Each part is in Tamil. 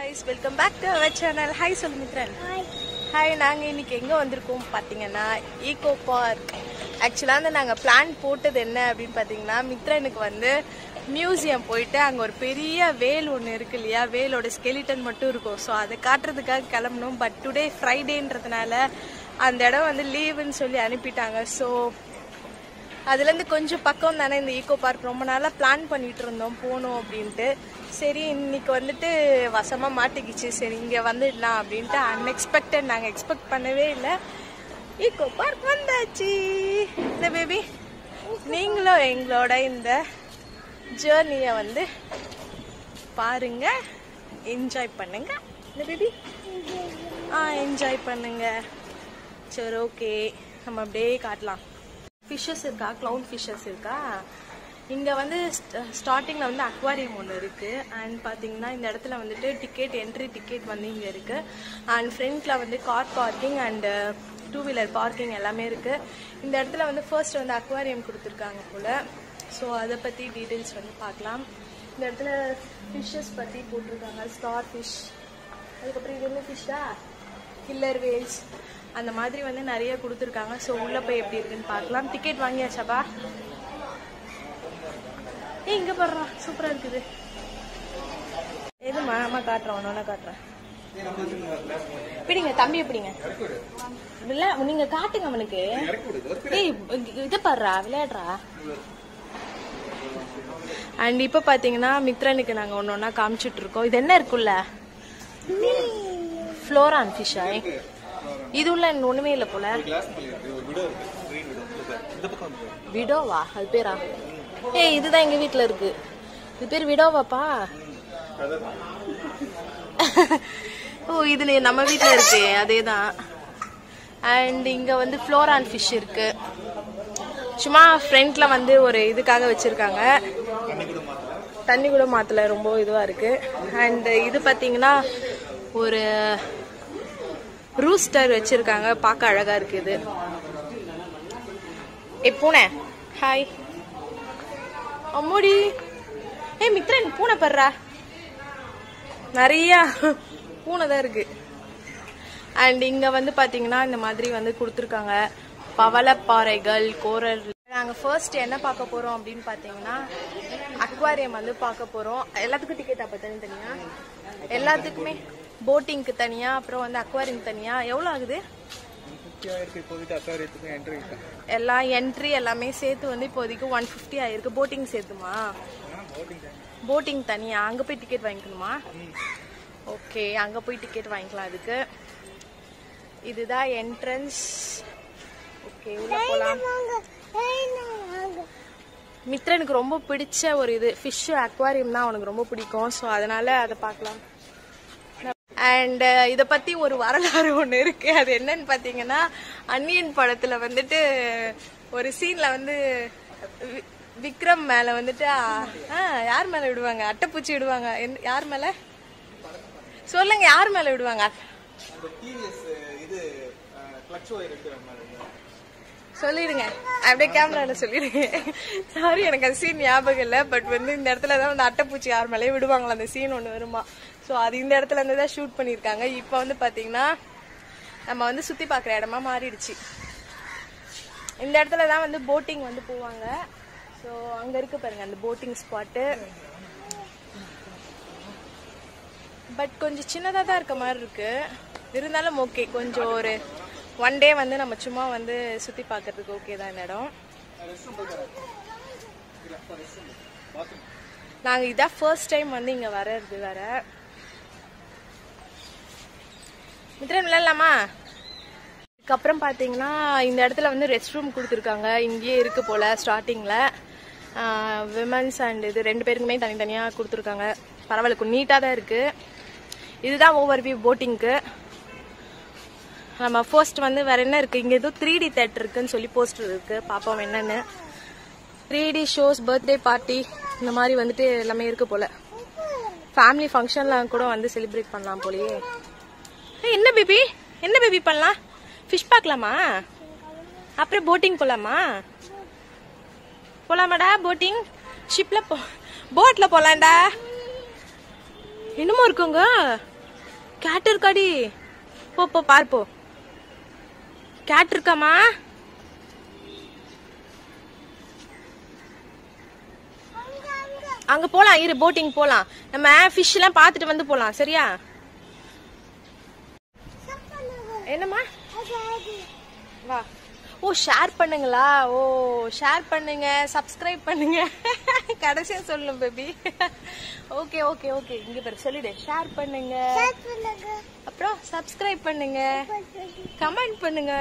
Guys welcome back to our channel hi சொல்லு மித்ரன் ஹாய் நாங்கள் இன்னைக்கு எங்கே வந்திருக்கோம் பார்த்தீங்கன்னா ஈகோ பார்க் ஆக்சுவலாக வந்து நாங்கள் பிளான் போட்டது என்ன அப்படின்னு பார்த்தீங்கன்னா மித்ரனுக்கு வந்து மியூசியம் போயிட்டு அங்கே ஒரு பெரிய வேல் ஒன்று இருக்கு இல்லையா வேலோட ஸ்கெலிட்டன் மட்டும் இருக்கும் ஸோ அதை காட்டுறதுக்காக கிளம்பணும் பட் டுடே ஃப்ரைடேன்றதுனால அந்த இடம் வந்து லீவுன்னு சொல்லி அனுப்பிட்டாங்க ஸோ அதுலேருந்து கொஞ்சம் பக்கம் தானே இந்த ஈகோ பார்க் ரொம்ப நாளாக பிளான் பண்ணிட்டு இருந்தோம் போகணும் அப்படின்ட்டு சரி இன்னைக்கு வந்துட்டு வசமாக மாட்டிக்கிச்சு சரி இங்கே வந்துடலாம் அப்படின்ட்டு அன்எக்ஸ்பெக்டட் நாங்கள் எக்ஸ்பெக்ட் பண்ணவே இல்லை ஈகோ பார்க் வந்தாச்சு இந்த பேபி நீங்களும் எங்களோட இந்த ஜேர்னியை வந்து பாருங்க என்ஜாய் பண்ணுங்க இந்த பேபி ஆ என்ஜாய் பண்ணுங்க சரி ஓகே நம்ம அப்படியே காட்டலாம் ஃபிஷ்ஷஸ் இருக்கா க்ளவுன் ஃபிஷ்ஷஸ் இருக்கா இங்கே வந்து ஸ்டார்டிங்கில் வந்து அக்வாரியம் ஒன்று இருக்குது அண்ட் பார்த்தீங்கன்னா இந்த இடத்துல வந்துட்டு டிக்கெட் என்ட்ரி டிக்கெட் வந்து இங்கே இருக்குது அண்ட் ஃப்ரண்ட்டில் வந்து car parking and two wheeler parking எல்லாமே இருக்குது இந்த இடத்துல வந்து ஃபர்ஸ்ட் வந்து அக்வாரியம் கொடுத்துருக்காங்க போல் ஸோ அதை பற்றி டீட்டெயில்ஸ் வந்து பார்க்கலாம் இந்த இடத்துல ஃபிஷ்ஷஸ் பற்றி போட்டிருக்காங்க ஸ்டார் ஃபிஷ் அதுக்கப்புறம் இது என்ன ஃபிஷ்ஷா கில்லர் வேல்ஸ் அந்த மாதிரி வந்து நிறைய கொடுத்துருக்காங்க ஸோ உள்ளே போய் எப்படி இருக்குன்னு பார்க்கலாம் டிக்கெட் வாங்கியாச்சாப்பா ஏய் இங்கே போடுறான் சூப்பராக இருக்குது எதுமா அம்மா காட்டுறேன் ஒன்று காட்டுறேன் பிடிங்க தம்பியை பிடிங்க இல்ல நீங்க காட்டுங்க அவனுக்கு ஏய் இதை பாடுறா விளையாடுறா அண்ட் இப்போ பார்த்தீங்கன்னா மித்ரனுக்கு நாங்கள் ஒன்று ஒன்றா காமிச்சிட்டு இருக்கோம் இது என்ன இருக்குல்ல ஃப்ளோரான் ஃபிஷ்ஷா இது உள்ள ஒண்ணுமே இல்லை போல விடோவா அது பேரா ஏய் இதுதான் எங்க வீட்ல இருக்கு இது பேர் விடோவாப்பா ஓ இதுல நம்ம வீட்ல இருக்கு அதேதான் அண்ட் இங்க வந்து ஃப்ளோரான் ஃபிஷ் இருக்கு சும்மா ஃப்ரண்ட்ல வந்து ஒரு இதுக்காக வச்சிருக்காங்க தண்ணி கூட மாத்தல ரொம்ப இதுவா இருக்கு அண்ட் இது பாத்தீங்கன்னா ஒரு ரூஸ்டர் வச்சிருக்காங்க பார்க்க அழகா இருக்கு இது ஏ பூனை ஹாய் அம்முடி ஏ மித்ரன் பூனை படுறா நிறைய பூனை தான் இருக்கு அண்ட் இங்க வந்து பாத்தீங்கன்னா இந்த மாதிரி வந்து கொடுத்துருக்காங்க பவளப்பாறைகள் கோரல் நாங்க ஃபர்ஸ்ட் என்ன பார்க்க போறோம் அப்படின்னு பாத்தீங்கன்னா அக்வாரியம் வந்து பார்க்க போறோம் எல்லாத்துக்கும் டிக்கெட் அப்ப தனி தனியா எல்லாத்துக்குமே போட்டிங்க்கு தனியா அப்புறம் வந்து அக்வாரியம் தனியா எவ்வளவு ஆகுது எல்லாம் என்ட்ரி எல்லாமே சேர்த்து வந்து இப்போதைக்கு ஒன் ஃபிஃப்டி ஆயிருக்கு போட்டிங் சேர்த்துமா போட்டிங் தனியா அங்க போய் டிக்கெட் வாங்கிக்கணுமா ஓகே அங்க போய் டிக்கெட் வாங்கிக்கலாம் அதுக்கு இதுதான் என்ட்ரன்ஸ் ஓகே உள்ள போலாம் மித்ரனுக்கு ரொம்ப பிடிச்ச ஒரு இது ஃபிஷ் அக்வாரியம் தான் அவனுக்கு ரொம்ப பிடிக்கும் ஸோ அதனால அதை பார்க்கலாம் அண்ட் இத பத்தி ஒரு வரலாறு ஒண்ணு இருக்கு அது என்னன்னு பாத்தீங்கன்னா அன்னியன் படத்துல வந்துட்டு ஒரு சீன்ல வந்து வி- விக்ரம் மேல வந்துட்டு ஆ, யார் மேல விடுவாங்க அட்டைப்பூச்சி விடுவாங்க எந்த- யார் மேல சொல்லுங்க யார் மேல விடுவாங்க சொல்லிடுங்க அப்படியே கேமரால சொல்லிடுங்க சாரி எனக்கு அந்த சீன் ஞாபகம் இல்லை பட் வந்து இந்த இடத்துல தான் வந்து அட்டைப்பூச்சி யார் மேலேயே விடுவாங்களா அந்த சீன் ஒன்று வருமா ஸோ அது இந்த இடத்துல இருந்து தான் ஷூட் பண்ணியிருக்காங்க இப்போ வந்து பார்த்தீங்கன்னா நம்ம வந்து சுற்றி பார்க்குற இடமா மாறிடுச்சு இந்த இடத்துல தான் வந்து போட்டிங் வந்து போவாங்க ஸோ அங்கே இருக்கு பாருங்க அந்த போட்டிங் ஸ்பாட்டு பட் கொஞ்சம் சின்னதாக தான் இருக்க மாதிரி இருக்கு இருந்தாலும் ஓகே கொஞ்சம் ஒரு ஒன் டே வந்து நம்ம சும்மா வந்து சுற்றி பார்க்கறதுக்கு ஓகே தான் இந்த இடம் நாங்கள் இதான் ஃபர்ஸ்ட் டைம் வந்து இங்கே வர்றது வேற மித்ரன் விளையாடலாமா அதுக்கப்புறம் பார்த்தீங்கன்னா இந்த இடத்துல வந்து ரெஸ்ட் ரூம் கொடுத்துருக்காங்க இங்கேயே இருக்கு போல ஸ்டார்டிங்கில் விமன்ஸ் அண்ட் இது ரெண்டு பேருக்குமே தனித்தனியாக கொடுத்துருக்காங்க பரவாயில்ல நீட்டாக தான் இருக்கு இதுதான் ஓவர் வியூ போட்டிங்க்கு நம்ம ஃபர்ஸ்ட் வந்து வேற என்ன இருக்கு இங்க ஏதோ த்ரீ டி தேட்டர் இருக்குன்னு சொல்லி போஸ்டர் இருக்கு பாப்போம் என்னன்னு three D shows birthday party இந்த மாதிரி வந்துட்டு எல்லாமே இருக்கு போல ஃபேமிலி ஃபங்க்ஷன்லாம் கூட வந்து செலிப்ரேட் பண்ணலாம் போலயே ஏய், என்ன பேபி என்ன பேபி பண்ணலாம் ஃபிஷ் பார்க்கலாமா அப்புறம் போட்டிங் போலாமா போலாமாடா போட்டிங் ஷிப்ல போ போட்ல போலாம்டா இன்னமும் இருக்குங்க கேட் இருக்காடி போ போ பார் போ கேட் இருக்காமா அங்க போலாம் இரு போட்டிங் போலாம் நம்ம ஃபிஷ் எல்லாம் பார்த்துட்டு வந்து போலாம் சரியா என்னம்மா வா ஓ ஷேர் பண்ணுங்களா ஓ ஷேர் பண்ணுங்க சப்ஸ்கிரைப் பண்ணுங்க கடைசியா சொல்லணும் பேபி ஓகே ஓகே ஓகே இங்க பேர் சொல்லிடு ஷேர் பண்ணுங்க அப்புறம் சப்ஸ்கிரைப் பண்ணுங்க கமெண்ட் பண்ணுங்க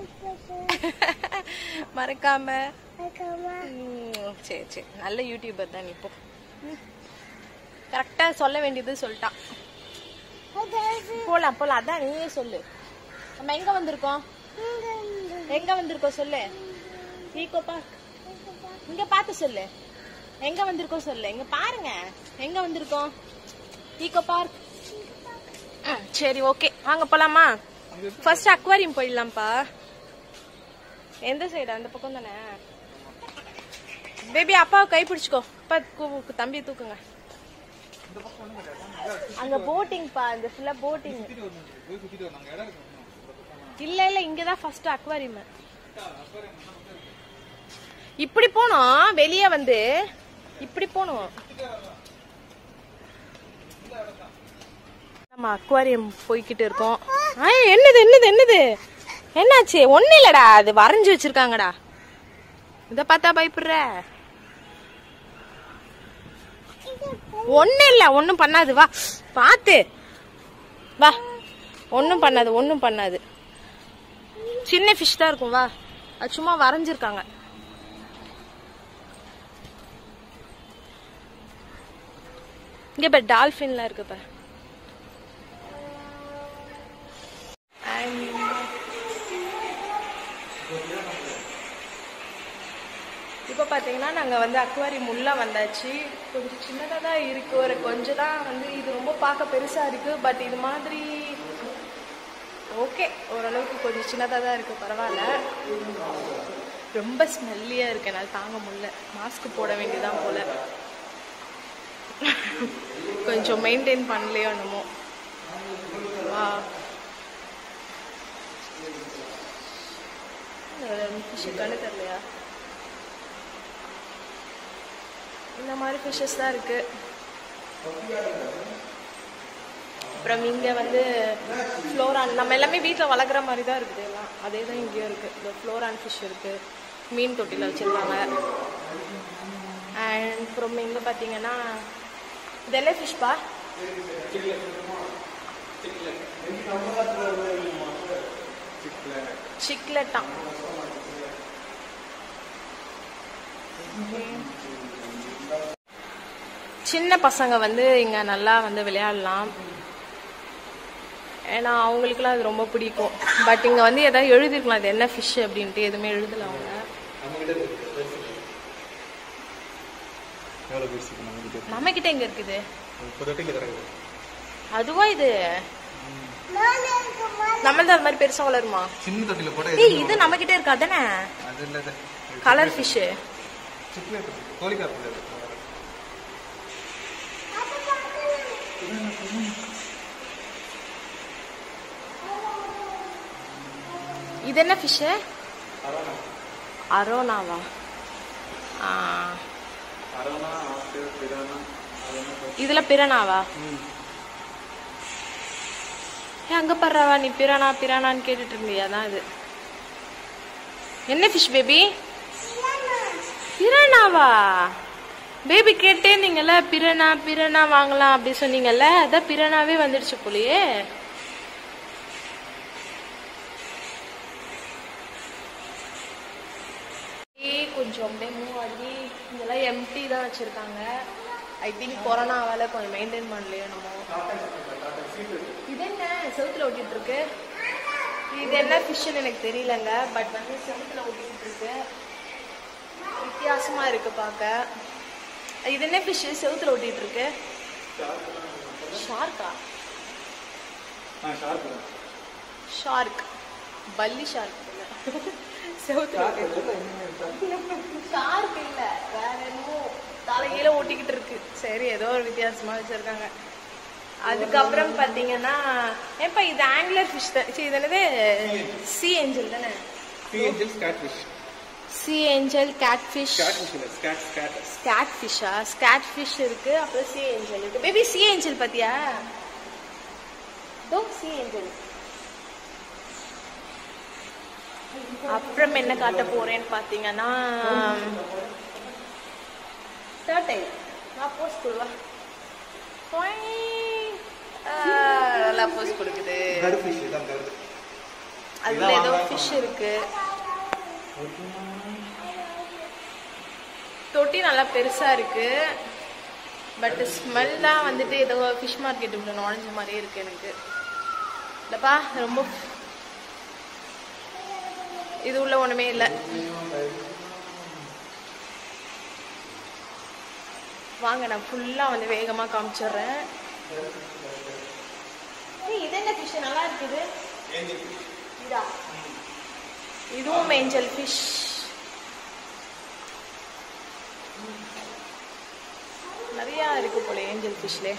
மறக்காம ம், சரி சரி நல்ல யூடியூபர் தான் நீ இப்போ கரெக்டா சொல்ல வேண்டியது சொல்லிட்டான் போலாம் போலாம் அதான் நீயே சொல்லு நம்ம எங்க வந்திருக்கோம் எங்க வந்திருக்கோம் சொல்லு ஈகோ பார்க் இங்க பார்த்து சொல்லு எங்க வந்திருக்கோம் சொல்லு இங்க பாருங்க எங்க வந்திருக்கோம் ஈகோ பார்க் ஆ, சரி ஓகே வாங்க போலாமா ஃபர்ஸ்ட் அக்வாரியம் போயிடலாம்ப்பா எந்த சைடு அந்த பக்கம் தானே பேபி அப்பாவை கை பிடிச்சுக்கோ அப்பா கு- தம்பியை தூக்குங்க அங்க போட்டிங்ப்பா இந்த ஃபுல்லா போட்டிங் இல்ல இல்ல இங்கதான் ஃபர்ஸ்ட் அக்வாரியம் இப்படி போனோம் வெளியே வந்து இப்படி போனோம் நம்ம அக்வாரியம் போய்கிட்டு இருக்கோம் ஆ, என்னது என்னது என்னது என்னாச்சு ஒண்ணு இல்லடா அது வரைஞ்சு வச்சிருக்காங்கடா இத பார்த்தா பயப்படுற ஒண்ணு இல்ல ஒண்ணும் பண்ணாது வா பாத்து வா ஒண்ணும் பண்ணாது ஒண்ணும் பண்ணாது சின்ன ஃபிஷ் தான் இருக்கும் வா அது சும்மா வரைஞ்சிருக்காங்க இங்க பாரு டால்பின்லாம் இருக்கு பாரு And- இப்போ பார்த்தீங்கன்னா நாங்கள் வந்து அக்வாரியம் உள்ள வந்தாச்சு கொஞ்சம் சின்னதாக தான் இருக்கு ஒரு கொஞ்சம் தான் வந்து இது ரொம்ப பார்க்க பெருசாக இருக்கு பட் இது மாதிரி ஓகே ஓரளவுக்கு கொஞ்சம் சின்னதாக தான் இருக்கு பரவாயில்ல ரொம்ப ஸ்மெல்லியாக இருக்கு என்னால் தாங்க முடியல மாஸ்க் போட வேண்டியதான் போல கொஞ்சம் மெயின்டைன் பண்ணலையோ என்னமோ வா ஃபிஷ்ஷு கண்ணு தெரியலையா இந்த மாதிரி ஃபிஷ்ஷஸ் தான் இருக்கு அப்புறம் இங்க வந்து ஃப்ளோரான் நம்ம எல்லாமே வீட்டில் வளர்க்குற மாதிரி தான் இருக்குது எல்லாம் அதே தான் இங்கேயும் இருக்கு இந்த ஃப்ளோரான் ஃபிஷ் இருக்கு மீன் தொட்டியில் வச்சிருக்காங்க அண்ட் அப்புறம் இங்க பார்த்தீங்கன்னா இது என்ன ஃபிஷ்பா சிக்லெட்டா சின்ன பசங்க வந்து இங்க நல்லா வந்து விளையாடலாம் ஏன்னா அவங்களுக்குலாம் அது ரொம்ப பிடிக்கும் பட் இங்க வந்து ஏதாவது எழுதிருக்கலாம் இது என்ன ஃபிஷ் அப்படின்ட்டு எதுவுமே எழுதல அவங்க எவ்வளோ பெருசு நம்ம கிட்ட நம்ம கிட்ட எங்க இருக்குது முப்பது வட்டிக்கு தரது அதுவா இது நம்ம தான் அது மாதிரி பெருசா வளருமா சின்ன தொட்டியில் போட ஏய் இது நம்ம கிட்ட இருக்கா தானே அது இல்லை கலர் ஃபிஷ் சிக்லேட் கோழிக்கார் பிள்ளை இது என்ன ஃபிஷ் அரோனாவா ஆ, அரோனா ஆஸ்து பிரானா அது என்ன இதுல பிரணாவா ஏ அங்க படுறவா நீ பிரானா பிரானான்னு கேட்டுட்டு இருந்தியா அதான் இது என்ன ஃபிஷ் பேபி பிரானாவா பேபி கேட்டே இருந்தீங்கல்ல பிரணா பிரணா வாங்கலாம் அப்படி சொன்னீங்கல்ல அதான் பிரணாவே வந்துடுச்சு போலயே ஏய், கொஞ்சம் அப்படியே மூவ் ஆகி இதெல்லாம் எம்டி தான் வச்சிருக்காங்க ஐ திங்க் கொரோனாவால கொஞ்சம் மெயின்டைன் பண்ணலையோ நம்ம இது என்ன செவுத்துல ஒட்டிட்டு இருக்கு இது என்ன ஃபிஷ்னு எனக்கு தெரியலங்க பட் வந்து செவுத்துல ஒட்டிட்டு இருக்கு வித்தியாசமா இருக்கு பார்க்க இது என்ன ஃபிஷ் செவுத்துல ஒட்டிட்டு இருக்கு ஷார்க்கா ஆ ஷார்ப்பு ஷார்க் பல்லி ஷார்க் செவுத்துல ஷார்க் இல்ல வேற என்னமோ தலையில ஓட்டிக்கிட்டு இருக்கு சரி ஏதோ ஒரு வித்தியாசமா வச்சிருக்காங்க அதுக்கப்புறம் பாத்தீங்கன்னா ஏப்பா இது ஆங்குலர் ஃபிஷ் தான் சரி, இது என்னது சி ஏஞ்சல் தானே sea angel skate fish sea angel cat fish skate fish இல்லை ஸ்கேட் ஸ்கேட் ஸ்கேட் ஃபிஷ்ஷா ஸ்கேட் ஃபிஷ் இருக்கு அப்புறம் சி ஏஞ்சல் இருக்கு பேபி சி ஏஞ்சல் பாத்தியா தோ சி ஏஞ்சல் அப்புறம் என்ன காட்ட போறேன்னு பாத்தீங்கன்னா டர்டைல் நான் போஸ்ட் கொடுவா நல்லா போஸ்ட் கொடுக்குது கரு ஃபிஷ் இதான் கரு அதுல ஏதோ ஃபிஷ் இருக்கு தொட்டி நல்லா பெருசா இருக்கு பட் ஸ்மெல் தான் வந்துட்டு ஏதோ ஃபிஷ் மார்க்கெட் உள்ள நுழைஞ்ச மாதிரியே இருக்கு எனக்கு இல்லப்பா ரொம்ப இது உள்ள ஒண்ணுமே இல்ல வாங்க நான் ஃபுல்லா வந்து வேகமா காமிச்சிடுறேன் ஏய், இது என்ன ஃபிஷ் நல்லா இருக்குது இதா இதுவும் ஏஞ்சல் ஃபிஷ் நிறைய இருக்கு போல ஏஞ்சல் ஃபிஷ்லே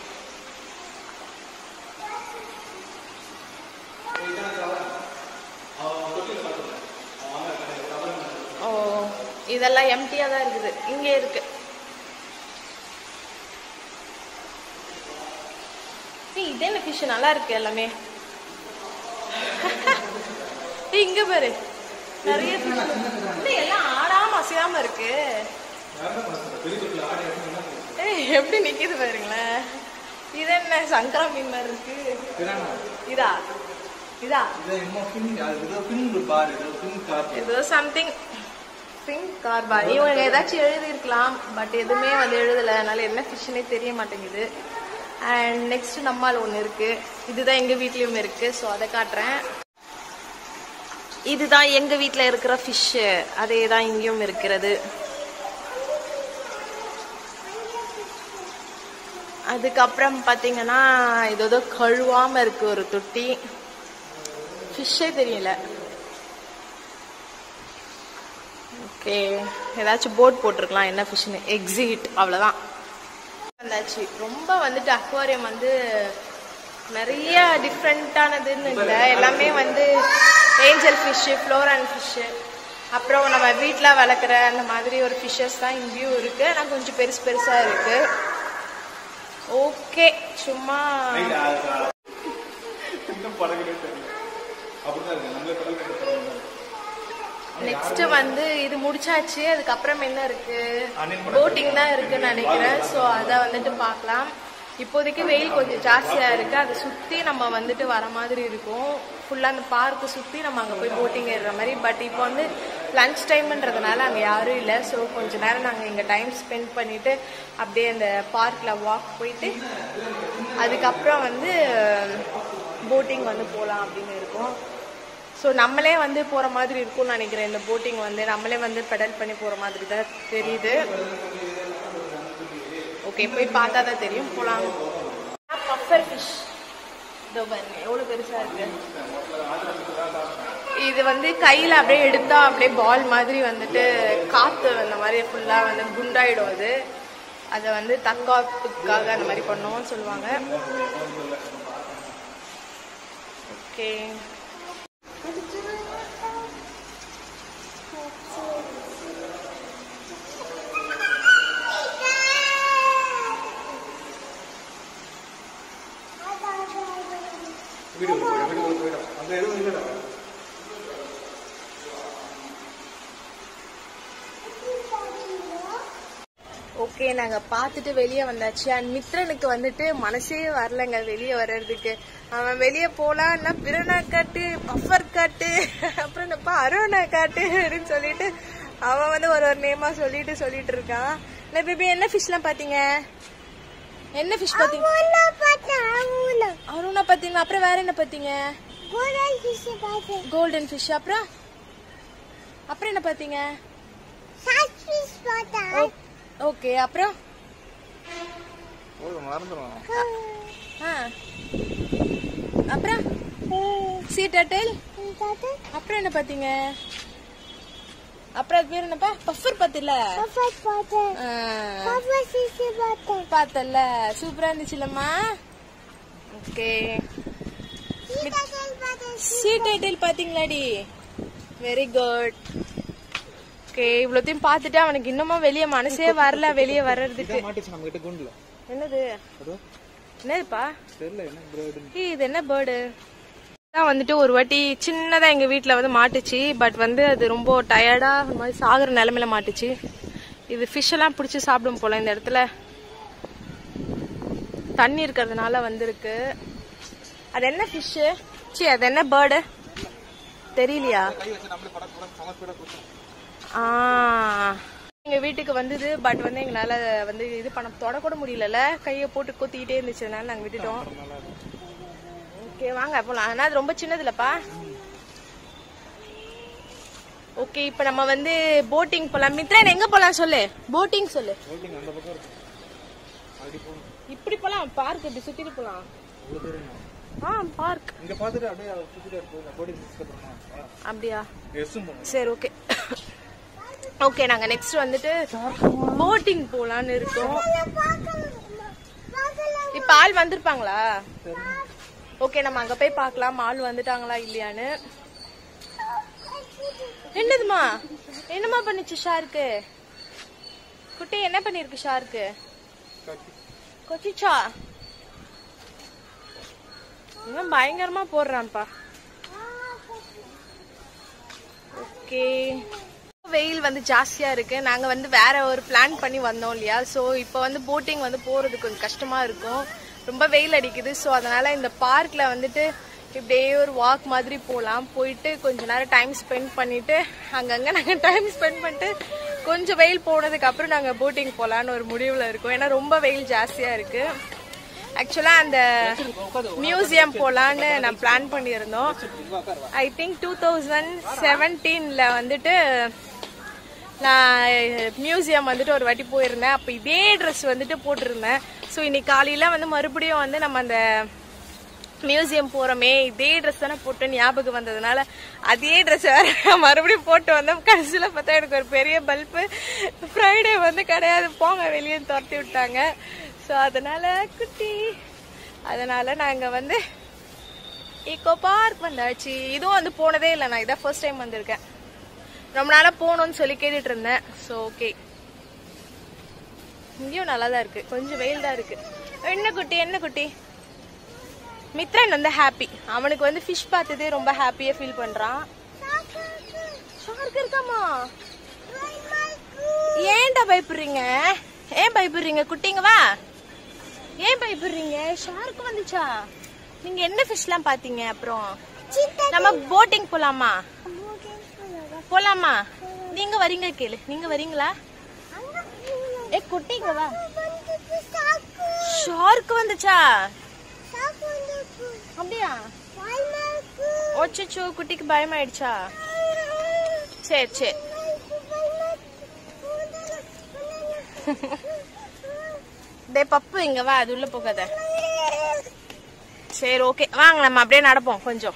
ஓ இதெல்லாம் எம்டியா தான் இருக்குது இங்க இருக்கு ஏய், இது என்ன ஃபிஷ் நல்லா இருக்கு எல்லாமே ஏய், இங்க பாரு நிறைய fish இருக்கு. இல்ல, எல்லாம் ஆடாம அசையாம இருக்கு ஏய், எப்படி நிக்குது பாருங்களேன் இது என்ன சங்கரா மீன் மாதிரி இருக்கு பிரானா இதா இதா இது என்ன ஃபின் அது ஏதோ ஃபின் பார் ஏதோ ஃபின் கார் ஏதோ சம்திங் பிங்க் கார்பா இவங்க ஏதாச்சும் எழுதியிருக்கலாம் பட் எதுவுமே வந்து எழுதல அதனால என்ன ஃபிஷ்னே தெரிய மாட்டேங்குது அண்ட் நெக்ஸ்ட் நம்மால் ஒன்று இருக்கு இதுதான் எங்க வீட்லயும் இருக்கு ஸோ அதை காட்டுறேன் இதுதான் எங்க வீட்ல இருக்கிற ஃபிஷ் அதே தான் இங்கேயும் இருக்கிறது அதுக்கப்புறம் பாத்தீங்கன்னா இது ஏதோ கழுவாம இருக்கு ஒரு தொட்டி ஃபிஷ்ஷே தெரியல ஓகே ஏதாச்சும் போர்ட் போட்டிருக்கலாம் என்ன ஃபிஷ்னு எக்ஸிட் அவ்வளோதான் வந்தாச்சு ரொம்ப வந்துட்டு அக்வாரியம் வந்து நிறைய டிஃப்ரெண்ட்டானதுன்னு இல்லை எல்லாமே வந்து ஏஞ்சல் ஃபிஷ்ஷு ஃப்ளோரான் ஃபிஷ்ஷு அப்புறம் நம்ம வீட்டில் வளர்க்குற அந்த மாதிரி ஒரு ஃபிஷ்ஷஸ் தான் இங்கேயும் இருக்கு ஆனால் கொஞ்சம் பெருசு பெருசாக இருக்கு ஓகே சும்மா இன்னும் படகுலே தெரியல அப்படிதான் இருக்கு நம்ம கடல் கட்ட தெரியல நெக்ஸ்ட் வந்து இது முடிச்சாச்சு அதுக்கப்புறம் என்ன இருக்கு அணில் படம் போட்டிங் தான் இருக்குன்னு நினைக்கிறேன் ஸோ அதை வந்துட்டு பார்க்கலாம் இப்போதைக்கு வெயில் கொஞ்சம் ஜாஸ்தியா இருக்கு அதை சுத்தி நம்ம வந்துட்டு வர மாதிரி இருக்கும் ஃபுல்லா அந்த பார்க்கு சுத்தி நம்ம அங்க போய் போட்டிங் ஏறுற மாதிரி பட் இப்போ வந்து லஞ்ச் டைம்ன்றதுனால அங்க யாரும் இல்லை ஸோ கொஞ்ச நேரம் நாங்க இங்க டைம் ஸ்பெண்ட் பண்ணிட்டு அப்படியே அந்த பார்க்ல வாக் போயிட்டு அதுக்கப்புறம் வந்து போட்டிங் வந்து போகலாம் அப்படின்னு இருக்கோம் ஸோ நம்மளே வந்து போகிற மாதிரி இருக்கும்னு நினைக்கிறேன் இந்த போட்டிங் வந்து நம்மளே வந்து பெடல் பண்ணி போகிற மாதிரி தான் தெரியுது ஓகே போய் பார்த்தா தான் தெரியும் போகலாம் பஃபர் ஃபிஷ் இதோ பாருங்க எவ்வளோ பெருசாக இருக்கு இது வந்து கையில் அப்படியே எடுத்தா அப்படியே பால் மாதிரி வந்துட்டு காற்று அந்த மாதிரி ஃபுல்லாக வந்து குண்டாயிடும் அது அதை வந்து தற்காப்புக்காக அந்த மாதிரி பண்ணுவோம்னு சொல்லுவாங்க ஓகே வீடியோ போயிடும் வீடியோ போயிடும் அங்க எதுவும் இல்லடா ஓகே நாங்க பார்த்துட்டு வெளியே வந்தாச்சு அண்ட் மித்ரனுக்கு வந்துட்டு மனசே வரலங்க வெளியே வர்றதுக்கு அவன் வெளியே போலான்னா பிரணா காட்டு பஃபர் காட்டு அப்புறம் என்னப்பா அரோனா காட்டு அப்படின்னு சொல்லிட்டு அவன் வந்து ஒரு ஒரு நேமா சொல்லிட்டு சொல்லிட்டு இருக்கான் இல்லை பேபி என்ன ஃபிஷ்லாம் பாத்தீங்க என்ன ஃபிஷ் பாத்தீங்க அருணா பாத்தீங்களா அப்புறம் வேற என்ன பாத்தீங்க கோல்டன் ஃபிஷ் அப்புறம் அப்புறம் என்ன பாத்தீங்க ஓகே அப்புறம் போதும் மறந்துடும் ஆ அப்புறம் சீ டர்ட்டில் அப்புறம் என்ன பாத்தீங்க அப்புறம் அது பேர் என்னப்பா பஃபர் பாத்தில பார்த்தல சூப்பரா இருந்துச்சுல்லம்மா ஓகே சி டைட்டில் பாத்தீங்களாடி வெரி குட் ஓகே இவ்வளோத்தையும் பார்த்துட்டு அவனுக்கு இன்னமும் வெளியே மனசே வரல வெளியே வர்றதுக்கு மாட்டுச்சு நம்ம கிட்ட குண்டுல என்னது அதோ என்னதுப்பா தெரியல என்ன பிரெட் ஏய், இது என்ன பேர்டு தான் வந்துட்டு ஒரு வாட்டி சின்னதா எங்க வீட்ல வந்து மாட்டுச்சு பட் வந்து அது ரொம்ப டயர்டா ஒரு மாதிரி சாகுற நிலைமையில மாட்டுச்சு இது ஃபிஷ் எல்லாம் பிடிச்சி சாப்பிடும் போல இந்த இடத்துல தண்ணி இருக்கிறதுனால வந்திருக்கு அது என்ன ஃபிஷ் சி அது என்ன பேர்டு தெரியலையா கை வச்சு நம்மளே படம் படம் சம ஸ்பீடா கொடுத்தோம் ஆ எங்க வீட்டுக்கு வந்தது பட் வந்து எங்களால வந்து இது பண்ண தொடக்கூட முடியலல கையை போட்டு கொத்திக்கிட்டே இருந்துச்சுனால நாங்க விட்டுட்டோம் ஓகே வாங்க போலாம் ஆனா அது ரொம்ப சின்னது இல்லப்பா ஓகே இப்போ நம்ம வந்து போட்டிங் போலாம் மித்ரன் எங்க போலாம் சொல்லு போட்டிங் சொல்லு ஹோல்டிங் அந்த பக்கம் இருக்கு அப்படி போகணும் இப்படி போலாம் பார்க் இப்படி சுத்திட்டு போலாம் இவ்வளவு தூரம் தான். ஆ பார்க் இங்க பார்த்துட்டு அப்படியே அதை சுத்திட்டு போகணும் போடி சிஸ்டர் பண்ணலாம் அப்படியா எஸ்ஸும் போகணும் சரி ஓகே ஓகே நாங்க நெக்ஸ்ட் வந்துட்டு போட்டிங் போலான்னு இருக்கோம் இப்ப ஆள் வந்திருப்பாங்களா ஓகே நம்ம அங்க போய் பார்க்கலாம் ஆள் வந்துட்டாங்களா இல்லையான்னு என்னதுமா என்னம்மா பண்ணுச்சு ஷார்க்கு குட்டி என்ன பண்ணிருக்கு ஷார்க்கு கொச்சிச்சா இவன் பயங்கரமா போடுறான்ப்பா ஓகே வெயில் வந்து ஜாஸ்தியா இருக்கு நாங்க வந்து வேற ஒரு பிளான் பண்ணி வந்தோம் இல்லையா ஸோ இப்போ வந்து போட்டிங் வந்து போறது கொஞ்சம் கஷ்டமா இருக்கும் ரொம்ப வெயில் அடிக்குது ஸோ அதனால இந்த பார்க்ல வந்துட்டு இப்படியே ஒரு வாக் மாதிரி போகலாம் போயிட்டு கொஞ்ச நேரம் டைம் ஸ்பெண்ட் பண்ணிட்டு அங்கங்க நாங்க டைம் ஸ்பெண்ட் பண்ணிட்டு கொஞ்சம் வெயில் போனதுக்கு அப்புறம் நாங்க போட்டிங் போலான்னு ஒரு முடிவுல இருக்கோம் ஏன்னா ரொம்ப வெயில் ஜாஸ்தியா இருக்கு ஆக்சுவலா அந்த மியூசியம் போலான்னு நான் பிளான் பண்ணியிருந்தோம் ஐ திங்க் டூ தௌசண்ட் செவன்டீன்ல வந்துட்டு நான் மியூசியம் வந்துட்டு ஒரு வாட்டி போயிருந்தேன் அப்போ இதே ட்ரெஸ் வந்துட்டு போட்டிருந்தேன் ஸோ இன்னைக்கு காலையில வந்து மறுபடியும் வந்து நம்ம அந்த மியூசியம் போறோமே இதே ட்ரெஸ் தானே போட்டு ஞாபகம் வந்ததுனால அதே ட்ரெஸ் வேற மறுபடியும் போட்டு வந்தோம் கடைசியில் பார்த்தா எனக்கு ஒரு பெரிய பல்பு ஃப்ரைடே வந்து கிடையாது போங்க வெளியே துரத்தி விட்டாங்க ஸோ அதனால குட்டி அதனால நாங்கள் வந்து ஈகோ பார்க் வந்தாச்சு இதுவும் வந்து போனதே இல்லை நான் இதான் ஃபர்ஸ்ட் டைம் வந்திருக்கேன் ரொம்ப நாளாக போகணும்னு சொல்லி கேட்டுட்டு இருந்தேன் ஸோ ஓகே இங்கேயும் நல்லா தான் இருக்கு கொஞ்சம் வெயில் தான் இருக்கு என்ன குட்டி என்ன குட்டி மித்ரன் வந்து ஹாப்பி அவனுக்கு வந்து ஃபிஷ் பார்த்ததே ரொம்ப ஹாப்பியா ஃபீல் பண்றான் ஷார்க் இருக்காமா ஏன்டா பயப்படுறீங்க ஏன் பயப்படுறீங்க குட்டிங்க வா ஏன் பயப்படுறீங்க ஷார்க் வந்துச்சா நீங்க என்ன ஃபிஷ்லாம் பாத்தீங்க அப்புறம் நம்ம போட்டிங் போலாமா போலாமா நீங்க வரீங்க கேளு நீங்க வரீங்களா ஏ குட்டிங்க வா ஷார்க் வந்துச்சா அப்படியா ஒச்சோ குட்டிக்கு பயமாயிடுச்சா சரி சரி டே பப்பு இங்க வா அது உள்ள போகாத சரி ஓகே வாங்க நம்ம அப்படியே நடப்போம் கொஞ்சம்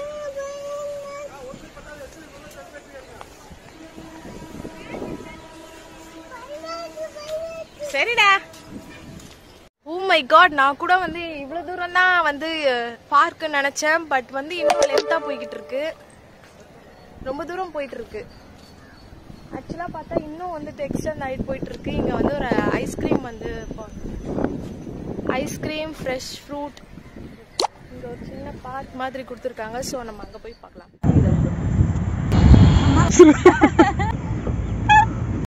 சரிடா ஓ மை காட் நான் கூட வந்து இவ்வளவு தூரம் தான் வந்து பார்க்கு நினைச்சேன் பட் வந்து இன்னும் லென்த்தா போய்கிட்டு இருக்கு ரொம்ப தூரம் போயிட்டு இருக்கு ஆக்சுவலா பார்த்தா இன்னும் வந்துட்டு எக்ஸ்டெண்ட் ஆயிட்டு போயிட்டு இருக்கு இங்க வந்து ஒரு ஐஸ்கிரீம் வந்து ஐஸ்கிரீம் ஃப்ரெஷ் ஃப்ரூட் இங்க ஒரு சின்ன பார்க் மாதிரி கொடுத்துருக்காங்க ஸோ நம்ம அங்க போய் பார்க்கலாம்